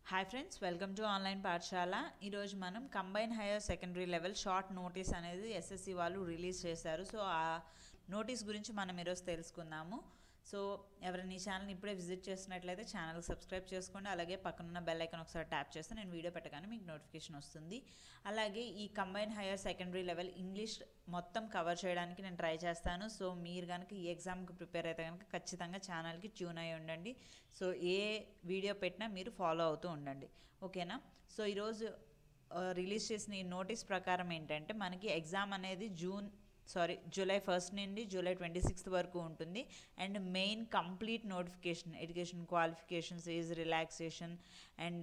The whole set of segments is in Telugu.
hi friends welcome to online పాఠశాల ఈరోజు మనం combine higher secondary level short notice అనేది ఎస్ఎస్సి వాళ్ళు రిలీజ్ చేశారు సో ఆ నోటీస్ గురించి మనం ఈరోజు తెలుసుకుందాము సో ఎవరైనా ఈ ఛానల్ని ఇప్పుడే విజిట్ చేసినట్లయితే ఛానల్ సబ్స్క్రైబ్ చేసుకోండి అలాగే పక్కనున్న బెల్ ఐకాన్ ఒకసారి ట్యాప్ చేస్తే నేను వీడియో పెట్టగానే మీకు నోటిఫికేషన్ వస్తుంది అలాగే ఈ combine higher secondary level English మొత్తం కవర్ చేయడానికి నేను ట్రై చేస్తాను సో మీరు కనుక ఈ ఎగ్జామ్కి ప్రిపేర్ అయితే కనుక ఖచ్చితంగా ఛానల్కి ట్యూన్ అయి ఉండండి సో ఏ వీడియో పెట్టినా మీరు ఫాలో అవుతూ ఉండండి ఓకేనా సో ఈరోజు రిలీజ్ చేసిన ఈ నోటీస్ ప్రకారం ఏంటంటే మనకి ఎగ్జామ్ అనేది జూన్ సారీ జూలై ఫస్ట్ నుండి జూలై ట్వంటీ సిక్స్త్ వరకు ఉంటుంది and main complete notification education qualifications age relaxation and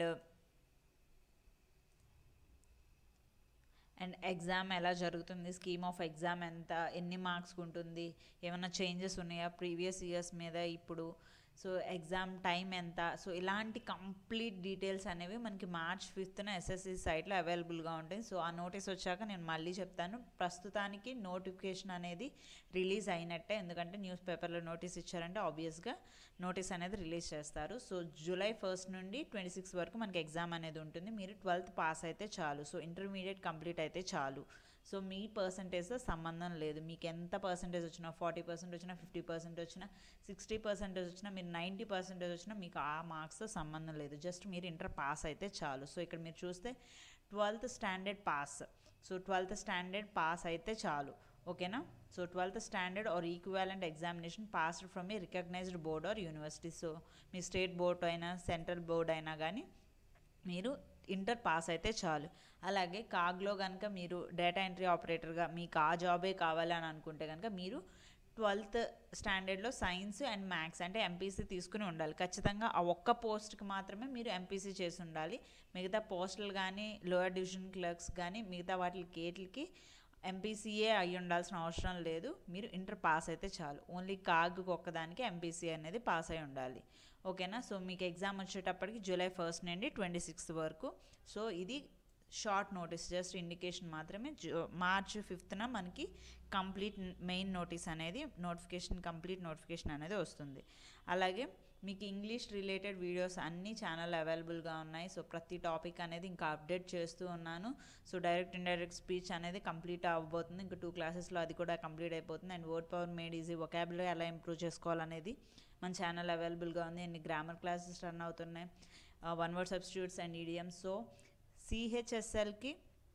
and exam ఎలా జరుగుతుంది స్కీమ్ ఆఫ్ ఎగ్జామ్ ఎంత ఎన్ని మార్క్స్ ఉంటుంది ఏమైనా చేంజెస్ ఉన్నాయా ప్రీవియస్ ఇయర్స్ మీద ఇప్పుడు సో ఎగ్జామ్ టైం ఎంత సో ఇలాంటి కంప్లీట్ డీటెయిల్స్ అనేవి మనకి మార్చ్ ఫిఫ్త్న ఎస్ఎస్సి సైట్లో అవైలబుల్గా ఉంటాయి సో ఆ నోటీస్ వచ్చాక నేను మళ్ళీ చెప్తాను ప్రస్తుతానికి నోటిఫికేషన్ అనేది రిలీజ్ అయినట్టే ఎందుకంటే న్యూస్ పేపర్లో నోటీస్ ఇచ్చారంటే ఆబ్వియస్గా నోటీస్ అనేది రిలీజ్ చేస్తారు సో జూలై ఫస్ట్ నుండి ట్వంటీ సిక్స్ వరకు మనకి ఎగ్జామ్ అనేది ఉంటుంది మీరు ట్వెల్త్ పాస్ అయితే చాలు సో ఇంటర్మీడియట్ కంప్లీట్ అయితే చాలు సో మీ పర్సంటేజ్తో సంబంధం లేదు మీకు ఎంత పర్సంటేజ్ వచ్చినా ఫార్టీ పర్సెంట్ వచ్చినా ఫిఫ్టీ పర్సెంట్ వచ్చినా సిక్స్టీ పర్సెంటేజ్ వచ్చినా మీరు నైంటీ పర్సెంటేజ్ వచ్చినా మీకు ఆ మార్క్స్తో సంబంధం లేదు జస్ట్ మీరు ఇంటర్ పాస్ అయితే చాలు సో ఇక్కడ మీరు చూస్తే twelfth standard pass so twelfth standard pass అయితే చాలు ఓకేనా so twelfth standard or equivalent examination passed from a recognized board or university so మీ స్టేట్ బోర్డ్ అయినా సెంట్రల్ బోర్డ్ అయినా కానీ మీరు ఇంటర్ పాస్ అయితే చాలు అలాగే కాగ్లో కనుక మీరు డేటా ఎంట్రీ ఆపరేటర్గా మీకు ఆ జాబే కావాలి అని అనుకుంటే కనుక మీరు ట్వెల్త్ స్టాండర్డ్లో సైన్స్ అండ్ మ్యాథ్స్ అంటే ఎంపీసీ తీసుకుని ఉండాలి ఖచ్చితంగా ఆ ఒక్క పోస్ట్కి మాత్రమే మీరు ఎంపీసీ చేసి ఉండాలి మిగతా పోస్టులు కానీ లోయర్ డివిజన్ క్లర్క్స్ కానీ మిగతా వాటికి కేట్లకి ఎంపీసీఏ అయి ఉండాల్సిన అవసరం లేదు మీరు ఇంటర్ పాస్ అయితే చాలు ఓన్లీ కాగ్ ఒక్కదానికి ఎంపీసీ అనేది పాస్ అయి ఉండాలి ఓకేనా సో మీకు ఎగ్జామ్ వచ్చేటప్పటికి జూలై ఫస్ట్ నుండి ట్వంటీ సిక్స్త్ వరకు సో ఇది షార్ట్ నోటీస్ జస్ట్ ఇండికేషన్ మాత్రమే మార్చ్ ఫిఫ్త్న మనకి కంప్లీట్ మెయిన్ నోటీస్ అనేది నోటిఫికేషన్ కంప్లీట్ నోటిఫికేషన్ అనేది వస్తుంది అలాగే మీకు ఇంగ్లీష్ రిలేటెడ్ వీడియోస్ అన్ని ఛానల్ అవైలబుల్గా ఉన్నాయి సో ప్రతి టాపిక్ అనేది ఇంకా అప్డేట్ చేస్తూ ఉన్నాను సో డైరెక్ట్ ఇండైరెక్ట్ స్పీచ్ అనేది కంప్లీట్ అవ్వబోతుంది ఇంకా టూ క్లాసెస్లో అది కూడా కంప్లీట్ అయిపోతుంది and word power made easy vocabulary ఎలా ఇంప్రూవ్ చేసుకోవాలనేది మన ఛానల్ అవైలబుల్గా ఉంది అండ్ గ్రామర్ క్లాసెస్ రన్ అవుతున్నాయి one word substitutes and idioms so సిహెచ్ఎస్ఎల్కి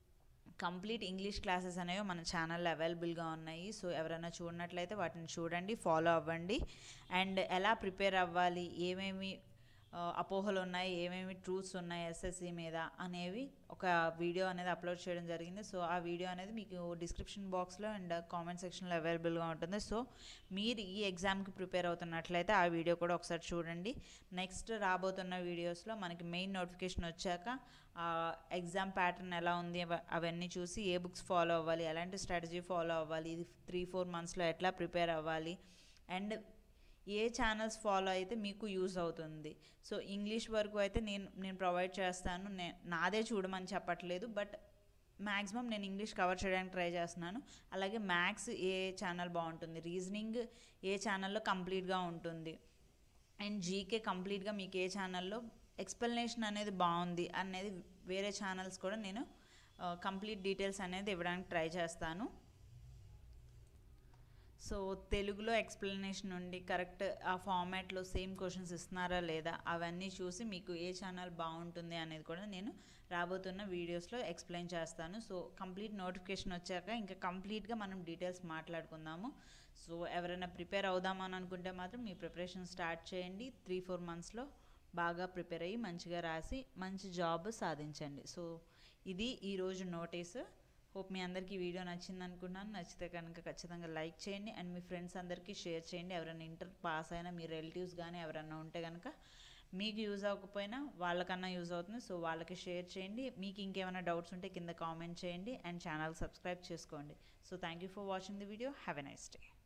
కంప్లీట్ ఇంగ్లీష్ క్లాసెస్ అనేవి మన ఛానల్లో అవైలబుల్గా ఉన్నాయి సో ఎవరైనా చూడనట్లయితే వాటిని చూడండి ఫాలో అవ్వండి అండ్ ఎలా ప్రిపేర్ అవ్వాలి ఏమేమి అపోహలు ఉన్నాయి ఏమేమి ట్రూత్స్ ఉన్నాయి ఎస్ఎస్సి మీద అనేవి ఒక వీడియో అనేది అప్లోడ్ చేయడం జరిగింది సో ఆ వీడియో అనేది మీకు డిస్క్రిప్షన్ బాక్స్లో అండ్ కామెంట్ సెక్షన్లో అవైలబుల్గా ఉంటుంది సో మీరు ఈ ఎగ్జామ్కి ప్రిపేర్ అవుతున్నట్లయితే ఆ వీడియో కూడా ఒకసారి చూడండి నెక్స్ట్ రాబోతున్న వీడియోస్లో మనకి మెయిన్ నోటిఫికేషన్ వచ్చాక ఎగ్జామ్ ప్యాటర్న్ ఎలా ఉంది అవన్నీ చూసి ఏ బుక్స్ ఫాలో అవ్వాలి ఎలాంటి స్ట్రాటజీ ఫాలో అవ్వాలి ఇది త్రీ ఫోర్ మంత్స్లో ఎట్లా ప్రిపేర్ అవ్వాలి అండ్ ఏ ఛానల్స్ ఫాలో అయితే మీకు యూజ్ అవుతుంది సో ఇంగ్లీష్ వరకు అయితే నేను నేను ప్రొవైడ్ చేస్తాను నే నాదే చూడమని చెప్పట్లేదు బట్ మ్యాక్సిమం నేను ఇంగ్లీష్ కవర్ చేయడానికి ట్రై చేస్తున్నాను అలాగే మ్యాథ్స్ ఏ ఛానల్ బాగుంటుంది రీజనింగ్ ఏ ఛానల్లో కంప్లీట్గా ఉంటుంది అండ్ జీకే కంప్లీట్గా మీకు ఏ ఛానల్లో ఎక్స్ప్లెనేషన్ అనేది బాగుంది అనేది వేరే ఛానల్స్ కూడా నేను కంప్లీట్ డీటెయిల్స్ అనేది ఇవ్వడానికి ట్రై చేస్తాను సో తెలుగులో ఎక్స్ప్లెనేషన్ ఉండి కరెక్ట్ ఆ ఫార్మాట్లో సేమ్ క్వశ్చన్స్ ఇస్తున్నారా లేదా అవన్నీ చూసి మీకు ఏ ఛానల్ బాగుంటుంది అనేది కూడా నేను రాబోతున్న వీడియోస్లో ఎక్స్ప్లెయిన్ చేస్తాను సో కంప్లీట్ నోటిఫికేషన్ వచ్చాక ఇంకా కంప్లీట్గా మనం డీటెయిల్స్ మాట్లాడుకుందాము సో ఎవరైనా ప్రిపేర్ అవుదామని అనుకుంటే మాత్రం మీ ప్రిపరేషన్ స్టార్ట్ చేయండి త్రీ ఫోర్ మంత్స్లో బాగా ప్రిపేర్ అయ్యి మంచిగా రాసి మంచి జాబ్ సాధించండి సో ఇది ఈరోజు నోటీసు హోప్ మీ అందరికీ వీడియో నచ్చింది అనుకున్నాను నచ్చితే కనుక ఖచ్చితంగా లైక్ చేయండి అండ్ మీ ఫ్రెండ్స్ అందరికీ షేర్ చేయండి ఎవరైనా ఇంటర్ పాస్ అయినా మీ రిలేటివ్స్ కానీ ఎవరైనా ఉంటే కనుక మీకు యూజ్ అవ్వకపోయినా వాళ్ళకన్నా యూజ్ అవుతుంది సో వాళ్ళకి షేర్ చేయండి మీకు ఇంకేమైనా డౌట్స్ ఉంటే కింద కామెంట్ చేయండి అండ్ ఛానల్ సబ్స్క్రైబ్ చేసుకోండి so thank you for watching the video have a nice day